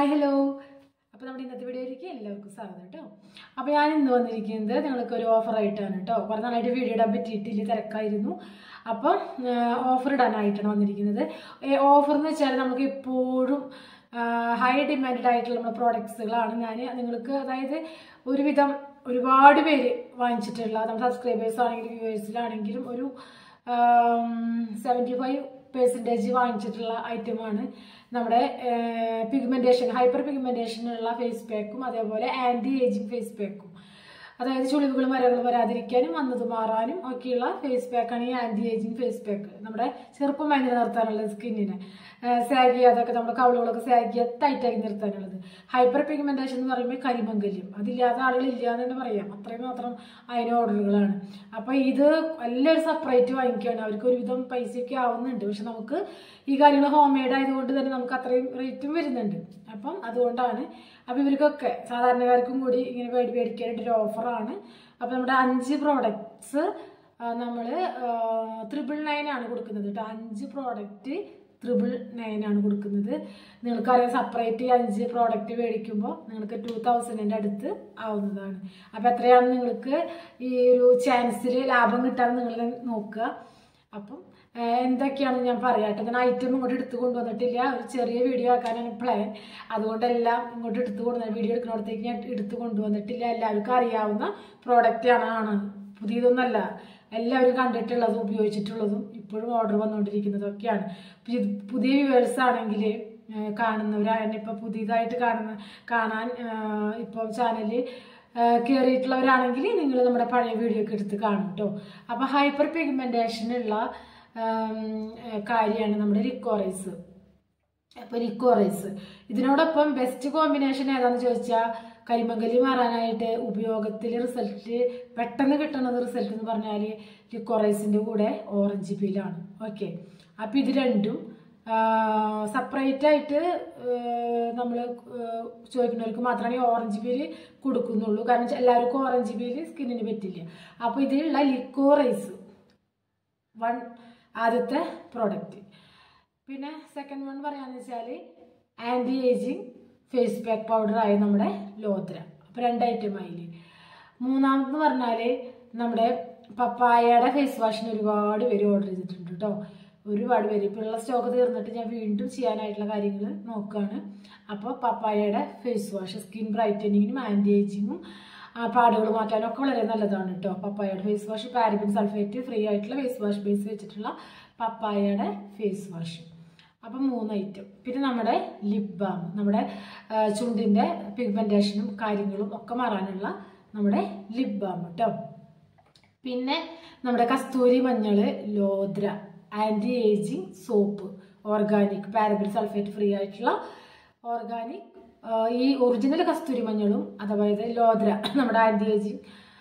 hi hello അപ്പോൾ നമ്മുടെ ഇന്നത്തെ വീഡിയോയിലേക്ക് എല്ലാവർക്കും സ്വാഗതം കേട്ടോ അപ്പോൾ ഞാൻ ഇന്ന് വന്നിരിക്കുന്നത് നിങ്ങൾക്ക് ഒരു ഓഫർ ആയിട്ടാണ് കേട്ടോ കുറേ നാളായിട്ട് വീഡിയോ ഇടാൻ പറ്റിയിട്ടില്ല തിരക്കായിരുന്നു അപ്പം ഓഫർ ഇടാനായിട്ടാണ് വന്നിരിക്കുന്നത് ഓഫർ എന്ന് വെച്ചാൽ നമുക്ക് എപ്പോഴും ഹൈ ഡിമാൻഡ് ആയിട്ടുള്ള നമ്മുടെ പ്രോഡക്ട്സുകളാണ് ഞാൻ നിങ്ങൾക്ക് അതായത് ഒരുവിധം ഒരുപാട് പേര് വാങ്ങിച്ചിട്ടുള്ള നമ്മുടെ സബ്സ്ക്രൈബേഴ്സ് ആണെങ്കിലും വ്യൂവേഴ്സിലാണെങ്കിലും ഒരു സെവൻറ്റി ഫൈവ് പെർസെൻറ്റേജ് വാങ്ങിച്ചിട്ടുള്ള ഐറ്റമാണ് നമ്മുടെ പിഗ്മെൻറ്റേഷൻ ഹൈപ്പർ പിഗ്മെൻറ്റേഷനുള്ള ഫേസ് പാക്കും അതേപോലെ ആൻറ്റി ഏജിങ് ഫേസ് പാക്കും അതായത് ചുളിവുകളും വരകളും വരാതിരിക്കാനും വന്നത് മാറാനും ഒക്കെയുള്ള ഫേസ് പാക്കാണ് ഈ ആൻറ്റി ഏജിങ് ഫേസ് പാക്ക് നമ്മുടെ ചെറുപ്പമായി നിലനിർത്താനുള്ള സ്കിന്നിനെ സാഗ് ചെയ്യാതൊക്കെ നമ്മുടെ കവളുകളൊക്കെ സാഗ് ചെയ്യാതെ ടൈറ്റാക്കി നിർത്താനുള്ളത് ഹൈപ്പർ പിഗ്മെൻറ്റേഷൻ എന്ന് പറയുമ്പോൾ കരിമംഗല്യം അതില്ലാത്ത ആളുകളില്ല എന്ന് തന്നെ പറയാം അത്രയും മാത്രം അതിന് ഓർഡറുകളാണ് അപ്പോൾ ഇത് എല്ലാവരും സെപ്പറേറ്റ് വാങ്ങിക്കുകയാണ് അവർക്ക് ഒരുവിധം പൈസയൊക്കെ ആവുന്നുണ്ട് പക്ഷെ നമുക്ക് ഈ കാര്യങ്ങൾ ഹോം മെയ്ഡ് ആയതുകൊണ്ട് തന്നെ നമുക്ക് അത്രയും റേറ്റും വരുന്നുണ്ട് അപ്പം അതുകൊണ്ടാണ് അപ്പോൾ ഇവർക്കൊക്കെ സാധാരണക്കാർക്കും കൂടി ഇങ്ങനെ പേടി പേടിക്കാനായിട്ടൊരു ഓഫറാണ് അപ്പോൾ നമ്മുടെ അഞ്ച് പ്രോഡക്ട്സ് നമ്മൾ ത്രിബിൾ നയൻ ആണ് കൊടുക്കുന്നത് കേട്ടോ അഞ്ച് പ്രോഡക്റ്റ് ത്രിബിൾ നയൻ ആണ് കൊടുക്കുന്നത് നിങ്ങൾക്കറിയാം സെപ്പറേറ്റ് അഞ്ച് പ്രോഡക്റ്റ് മേടിക്കുമ്പോൾ നിങ്ങൾക്ക് ടു തൗസൻഡിൻ്റെ അടുത്ത് ആവുന്നതാണ് അപ്പോൾ എത്രയാണ് നിങ്ങൾക്ക് ഈ ഒരു ചാൻസിൽ ലാഭം കിട്ടാൻ നിങ്ങൾ നോക്കുക അപ്പം എന്തൊക്കെയാണ് ഞാൻ പറയാട്ടെ ഞാൻ ഐറ്റം ഇങ്ങോട്ട് എടുത്തു കൊണ്ടുവന്നിട്ടില്ല ഒരു ചെറിയ വീഡിയോ ആക്കാനാണ് പ്ലാൻ അതുകൊണ്ടെല്ലാം ഇങ്ങോട്ട് എടുത്തു കൊണ്ടുവന്ന വീഡിയോ എടുക്കുന്നിടത്തേക്ക് ഞാൻ എടുത്തു കൊണ്ടുവന്നിട്ടില്ല എല്ലാവർക്കും അറിയാവുന്ന പ്രോഡക്റ്റാണ് ആണ് പുതിയതൊന്നല്ല എല്ലാവരും കണ്ടിട്ടുള്ളതും ഉപയോഗിച്ചിട്ടുള്ളതും ഇപ്പോഴും ഓർഡർ വന്നുകൊണ്ടിരിക്കുന്നതൊക്കെയാണ് പുതിയ വ്യൂവേഴ്സ് ആണെങ്കിൽ കാണുന്നവരാണ് ഇപ്പോൾ പുതിയതായിട്ട് കാണുന്ന കാണാൻ ഇപ്പോൾ ചാനലിൽ കയറിയിട്ടുള്ളവരാണെങ്കിൽ നിങ്ങൾ നമ്മുടെ പഴയ വീഡിയോ ഒക്കെ എടുത്ത് കാണും കേട്ടോ അപ്പോൾ ഹൈപ്പർ പിഗ്മെൻറ്റേഷനുള്ള കാര്യമാണ് നമ്മുടെ റിക്കോറൈസ് അപ്പോൾ റിക്കോറൈസ് ഇതിനോടൊപ്പം ബെസ്റ്റ് കോമ്പിനേഷൻ ഏതാണെന്ന് ചോദിച്ചാൽ കരിമങ്കലി മാറാനായിട്ട് ഉപയോഗത്തിൽ റിസൾട്ട് പെട്ടെന്ന് കിട്ടുന്നത് റിസൾട്ട് എന്ന് പറഞ്ഞാൽ ലിക്കോറൈസിൻ്റെ കൂടെ ഓറഞ്ച് പീലാണ് ഓക്കെ അപ്പോൾ ഇത് രണ്ടും സെപ്പറേറ്റ് ആയിട്ട് നമ്മൾ ചോദിക്കുന്നവർക്ക് മാത്രമാണ് ഈ ഓറഞ്ച് പീല് കൊടുക്കുന്നുള്ളൂ കാരണം എല്ലാവർക്കും ഓറഞ്ച് പീല് സ്കിന്നിന് പറ്റില്ല അപ്പോൾ ഇതിലുള്ള ലിക്കോറൈസ് വൺ ആദ്യത്തെ പ്രോഡക്റ്റ് പിന്നെ സെക്കൻഡ് വൺ പറയാന്ന് വെച്ചാൽ ആൻറ്റി ഏജിങ് ഫേസ് പാക്ക് പൗഡറായി നമ്മുടെ ലോദ്ര അപ്പോൾ രണ്ട് ഐറ്റം ആയില്ലേ മൂന്നാമതെന്ന് പറഞ്ഞാൽ നമ്മുടെ പപ്പായയുടെ ഫേസ് വാഷിന് ഒരുപാട് പേര് ഓർഡർ ചെയ്തിട്ടുണ്ട് കേട്ടോ ഒരുപാട് പേര് ഇപ്പോൾ ഉള്ള സ്റ്റോക്ക് തീർന്നിട്ട് ഞാൻ വീണ്ടും ചെയ്യാനായിട്ടുള്ള കാര്യങ്ങൾ നോക്കുകയാണ് അപ്പോൾ പപ്പായയുടെ ഫേസ് വാഷ് സ്കിൻ ബ്രൈറ്റനിങ്ങിനും ആൻറ്റി ഏജിങ്ങും പാടുകൾ മാറ്റാനും ഒക്കെ വളരെ നല്ലതാണ് കേട്ടോ പപ്പായയുടെ face wash paraben sulphate free ആയിട്ടുള്ള ഫേസ് വാഷ് ബേസ് വെച്ചിട്ടുള്ള പപ്പായയുടെ ഫേസ് വാഷ് അപ്പം മൂന്ന് ഐറ്റം പിന്നെ നമ്മുടെ ലിപ് ബാം നമ്മുടെ ചുണ്ടിൻ്റെ പിഗ്മെൻറ്റേഷനും കാര്യങ്ങളും ഒക്കെ മാറാനുള്ള നമ്മുടെ ലിപ് ബാം കേട്ടോ പിന്നെ നമ്മുടെ കസ്തൂരി മഞ്ഞൾ ലോദ്ര anti ageing soap organic paraben sulphate free ആയിട്ടുള്ള ഓർഗാനിക് ഈ ഒറിജിനൽ കസ്തൂരി മഞ്ഞളും അതായത് ലോദ്ര നമ്മുടെ ആൻറ്റി ഏജിങ്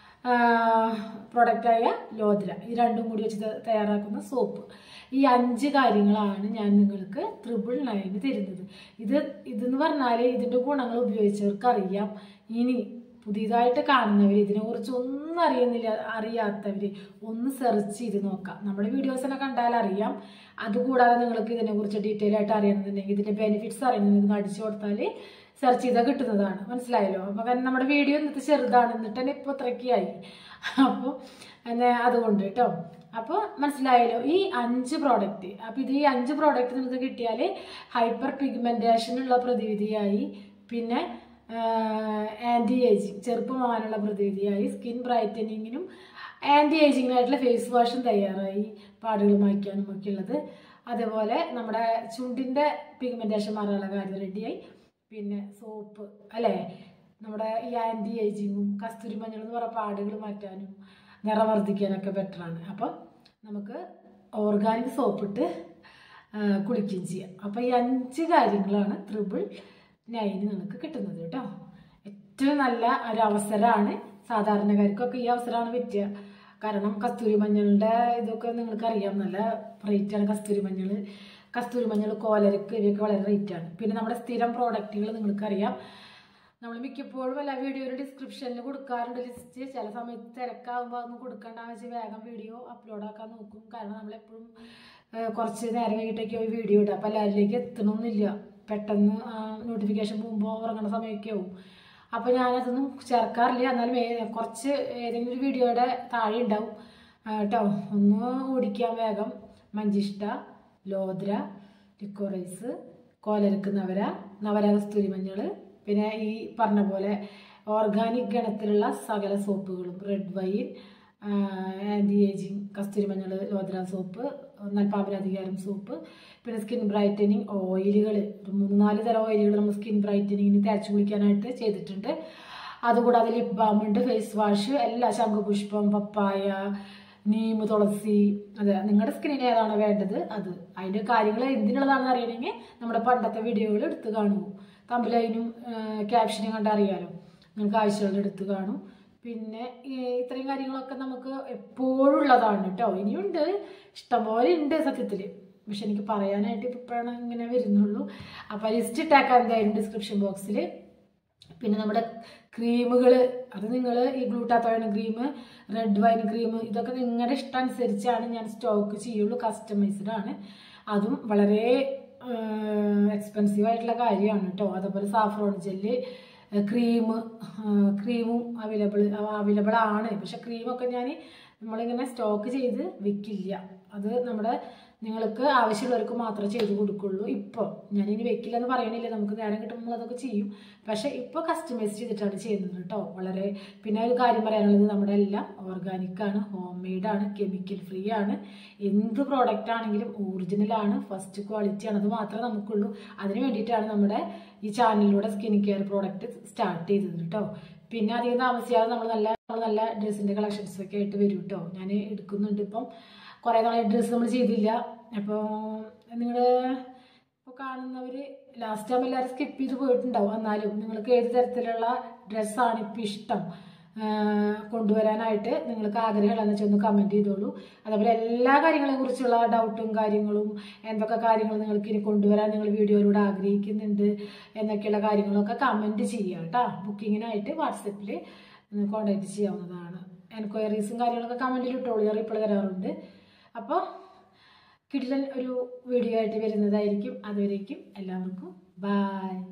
പ്രൊഡക്റ്റായ ലോദ്ര ഇത് രണ്ടും കൂടി വെച്ച് തയ്യാറാക്കുന്ന സോപ്പ് ഈ അഞ്ച് കാര്യങ്ങളാണ് ഞാൻ നിങ്ങൾക്ക് ട്രിപ്പിൾ നയന് തരുന്നത് ഇത് ഇതെന്ന് പറഞ്ഞാൽ ഇതിൻ്റെ ഗുണങ്ങൾ ഉപയോഗിച്ചവർക്ക് അറിയാം ഇനി പുതിയതായിട്ട് കാണുന്നവർ ഇതിനെക്കുറിച്ച് ഒന്നും അറിയുന്നില്ല അറിയാത്തവർ ഒന്ന് സെർച്ച് ചെയ്ത് നോക്കാം നമ്മുടെ വീഡിയോസിനെ കണ്ടാൽ അറിയാം അതുകൂടാതെ നിങ്ങൾക്ക് ഇതിനെക്കുറിച്ച് ഡീറ്റെയിൽ ആയിട്ട് അറിയണമെന്നുണ്ടെങ്കിൽ ഇതിൻ്റെ ബെനിഫിറ്റ്സ് അറിയണമെന്നുണ്ടെങ്കിൽ അടിച്ചു കൊടുത്താൽ സെർച്ച് ചെയ്താൽ കിട്ടുന്നതാണ് മനസ്സിലായല്ലോ അപ്പോൾ കാരണം നമ്മുടെ വീഡിയോ ഇന്നത്തെ ചെറുതാണ് എന്നിട്ട് തന്നെ ഇപ്പോൾ ഇത്രയ്ക്കായി അപ്പോൾ അതുകൊണ്ട് കേട്ടോ അപ്പോൾ മനസ്സിലായല്ലോ ഈ അഞ്ച് പ്രോഡക്റ്റ് അപ്പോൾ ഇത് ഈ അഞ്ച് പ്രോഡക്റ്റ് നിങ്ങൾക്ക് കിട്ടിയാൽ ഹൈപ്പർ പിഗ്മെൻറ്റേഷനുള്ള പ്രതിവിധിയായി പിന്നെ ആൻറ്റി ഏജിങ് ചെറുപ്പമാവാനുള്ള പ്രതിവിധിയായി സ്കിൻ ബ്രൈറ്റനിങ്ങിനും ആൻറ്റി ഏജിങ്ങിനായിട്ടുള്ള ഫേസ് വാഷും തയ്യാറായി പാടുകൾ മായ്ക്കാനും ഒക്കെ ഉള്ളത് അതേപോലെ നമ്മുടെ ചുണ്ടിൻ്റെ പിഗ്മെൻറ്റേഷൻ മാറാനുള്ള കാര്യം റെഡിയായി പിന്നെ സോപ്പ് അല്ലേ നമ്മുടെ ഈ ആൻറ്റി ഏജിങ്ങും കസ്തൂരി മഞ്ഞൾ എന്ന് പറയുന്ന പാടുകൾ മാറ്റാനും നിറം വർദ്ധിക്കാനൊക്കെ ബെറ്ററാണ് അപ്പം നമുക്ക് ഓർഗാനിക് സോപ്പിട്ട് കുളിക്കുകയും ചെയ്യാം അപ്പോൾ ഈ അഞ്ച് കാര്യങ്ങളാണ് ത്രിബിൾ നൈന് നിങ്ങൾക്ക് കിട്ടുന്നത് കേട്ടോ ഏറ്റവും നല്ല ഒരു അവസരമാണ് സാധാരണക്കാർക്കൊക്കെ ഈ അവസരമാണ് പറ്റുക കാരണം കസ്തൂരി മഞ്ഞളുടെ ഇതൊക്കെ നിങ്ങൾക്ക് അറിയാം നല്ല റേറ്റാണ് കസ്തൂരി മഞ്ഞൾ കസ്തൂരി മഞ്ഞൾ കോലരക്ക് ഇവയൊക്കെ വളരെ റേറ്റാണ് പിന്നെ നമ്മുടെ സ്ഥിരം പ്രോഡക്റ്റുകൾ നിങ്ങൾക്കറിയാം നമ്മൾ മിക്കപ്പോഴും എല്ലാ വീഡിയോയുടെ ഡിസ്ക്രിപ്ഷനിൽ കൊടുക്കാറുണ്ട് ലിസ്റ്റ് ചില സമയത്ത് തിരക്കാകുമ്പോൾ അതൊന്നും കൊടുക്കേണ്ടെന്ന് വെച്ചാൽ വേഗം വീഡിയോ അപ്ലോഡ് ആക്കാൻ നോക്കും കാരണം നമ്മളെപ്പോഴും ഏഹ്, കുറച്ച് നേരം കഴിഞ്ഞിട്ടൊക്കെ ഒരു വീഡിയോ ഇടുക അപ്പോൾ എല്ലാവരിലേക്ക് എത്തണമെന്നില്ല പെട്ടെന്ന് നോട്ടിഫിക്കേഷൻ പോകുമ്പോൾ ഉറങ്ങുന്ന സമയമൊക്കെ ആവും അപ്പോൾ ഞാനതൊന്നും ചേർക്കാറില്ല എന്നാലും ഏ- കുറച്ച് ഏതെങ്കിലും ഒരു വീഡിയോയുടെ താഴെ ഉണ്ടാവും ആ, കേട്ടോ ഒന്ന് ഓടിക്കാൻ വേഗം മഞ്ചിഷ്ട ലോദ്ര ലിക്കോറൈസ് കോലരക്ക് നവര നവര കസ്തൂരി മഞ്ഞൾ പിന്നെ ഈ പറഞ്ഞ പോലെ ഓർഗാനിക് ഗണത്തിലുള്ള സകല സോപ്പുകളും റെഡ് വൈൻ ആൻറ്റി ഏജിങ് കസ്തൂരി മഞ്ഞൾ ലോദ്ര സോപ്പ് നൽപാപരാധികാരം സോപ്പ് പിന്നെ സ്കിൻ ബ്രൈറ്റനിങ് ഓയിലുകൾ ഒരു മൂന്ന് നാല് തരം ഓയിലുകൾ നമ്മൾ സ്കിൻ ബ്രൈറ്റനിങ്ങിന് തേച്ച് കുളിക്കാനായിട്ട് ചെയ്തിട്ടുണ്ട് അതുകൂടാതെ ലിപ് ബാം ഉണ്ട് ഫേസ് വാഷ് എല്ലാ ശംഖുപുഷ്പം പപ്പായ നീം തുളസി അതെ നിങ്ങളുടെ സ്കിന്നിന് ഏതാണോ വേണ്ടത് അത് അതിൻ്റെ കാര്യങ്ങൾ എന്തിനുള്ളതാണെന്ന് അറിയണമെങ്കിൽ നമ്മുടെ പണ്ടത്തെ വീഡിയോകൾ എടുത്ത് കാണൂ തമ്പിലൈനും ക്യാപ്ഷനും കണ്ട് അറിയാലോ നിങ്ങൾക്ക് ആവശ്യമുള്ള എടുത്ത് കാണും പിന്നെ ഈ ഇത്രയും കാര്യങ്ങളൊക്കെ നമുക്ക് എപ്പോഴും ഉള്ളതാണ് കേട്ടോ ഇനിയുണ്ട് ഇഷ്ടംപോലെ ഉണ്ട് സത്യത്തിൽ പക്ഷെ എനിക്ക് പറയാനായിട്ട് ഇപ്പോഴാണ് ഇങ്ങനെ വരുന്നുള്ളൂ അപ്പോൾ ലിസ്റ്റ് ഇട്ടേക്കാം എന്തായാലും ഡിസ്ക്രിപ്ഷൻ ബോക്സിൽ പിന്നെ നമ്മുടെ ക്രീമുകൾ അത് നിങ്ങൾ ഈ glutathione cream red wine cream ഇതൊക്കെ നിങ്ങളുടെ ഇഷ്ടം അനുസരിച്ചാണ് ഞാൻ സ്റ്റോക്ക് ചെയ്യുള്ളൂ കസ്റ്റമൈസ്ഡ് ആണ് അതും വളരെ എക്സ്പെൻസീവ് ആയിട്ടുള്ള കാര്യമാണ് കേട്ടോ അതേപോലെ സാഫ്രോൺ ജെല്ല് ക്രീം ക്രീമും അവൈലബിൾ അവൈലബിൾ ആണ് പക്ഷെ ക്രീമൊക്കെ ഞാൻ നമ്മളിങ്ങനെ സ്റ്റോക്ക് ചെയ്ത് വെക്കില്ല അത് നമ്മുടെ നിങ്ങൾക്ക് ആവശ്യമുള്ളവർക്ക് മാത്രമേ ചെയ്ത് കൊടുക്കുള്ളൂ ഇപ്പോൾ ഞാനിനി വെക്കില്ല എന്ന് പറയണില്ല നമുക്ക് നേരം കിട്ടുമ്പോൾ അതൊക്കെ ചെയ്യും പക്ഷെ ഇപ്പോൾ കസ്റ്റമൈസ് ചെയ്തിട്ടാണ് ചെയ്യുന്നത് കേട്ടോ വളരെ പിന്നെ ഒരു കാര്യം പറയാനുള്ളത് നമ്മുടെ എല്ലാം ഓർഗാനിക് ആണ് ഹോം മെയ്ഡ് ആണ് കെമിക്കൽ ഫ്രീ ആണ് എന്ത് പ്രോഡക്റ്റ് ആണെങ്കിലും ഒറിജിനൽ ആണ് ഫസ്റ്റ് ക്വാളിറ്റി ആണ് അത് മാത്രമേ നമുക്കുള്ളൂ അതിന് വേണ്ടിയിട്ടാണ് നമ്മുടെ ഈ ചാനലിലൂടെ സ്കിൻ കെയർ പ്രോഡക്റ്റ് സ്റ്റാർട്ട് ചെയ്തത് കേട്ടോ പിന്നെ അധികം താമസിയാതെ നമ്മൾ നല്ല നമ്മൾ നല്ല ഡ്രസ്സിൻ്റെ കളക്ഷൻസ് ഒക്കെ ആയിട്ട് വരും കേട്ടോ ഞാൻ എടുക്കുന്നുണ്ട് ഇപ്പം കുറേ നാളെ ഡ്രസ്സ് നമ്മൾ ചെയ്തില്ല അപ്പോൾ നിങ്ങൾ ഇപ്പോൾ കാണുന്നവർ ലാസ്റ്റ് ടൈം എല്ലാവരും സ്കിപ്പ് ചെയ്ത് പോയിട്ടുണ്ടാവും എന്നാലും നിങ്ങൾക്ക് ഏത് തരത്തിലുള്ള ഡ്രസ്സാണ് ഇപ്പോൾ ഇഷ്ടം ആ, കൊണ്ടുവരാനായിട്ട് നിങ്ങൾക്ക് ആഗ്രഹമുള്ളതെന്ന് വെച്ചാൽ ഒന്ന് കമൻറ്റ് ചെയ്തോളൂ അതേപോലെ എല്ലാ കാര്യങ്ങളെ കുറിച്ചുള്ള ഡൗട്ടും കാര്യങ്ങളും എന്തൊക്കെ കാര്യങ്ങൾ നിങ്ങൾക്ക് ഇനി കൊണ്ടുവരാൻ നിങ്ങൾ വീഡിയോയിലൂടെ ആഗ്രഹിക്കുന്നുണ്ട് എന്നൊക്കെയുള്ള കാര്യങ്ങളൊക്കെ കമൻറ്റ് ചെയ്യുക കേട്ടോ ബുക്കിങ്ങിനായിട്ട് വാട്സപ്പിൽ കോൺടാക്റ്റ് ചെയ്യാവുന്നതാണ് എൻക്വയറീസും കാര്യങ്ങളൊക്കെ കമൻറ്റിൽ ഇട്ടോളൂ ഞാൻ റിപ്ലൈ തരാറുണ്ട് അപ്പോൾ കിടിലൻ ഒരു വീഡിയോ ആയിട്ട് വരുന്നതായിരിക്കും അതുവരേക്കും എല്ലാവർക്കും ബായ്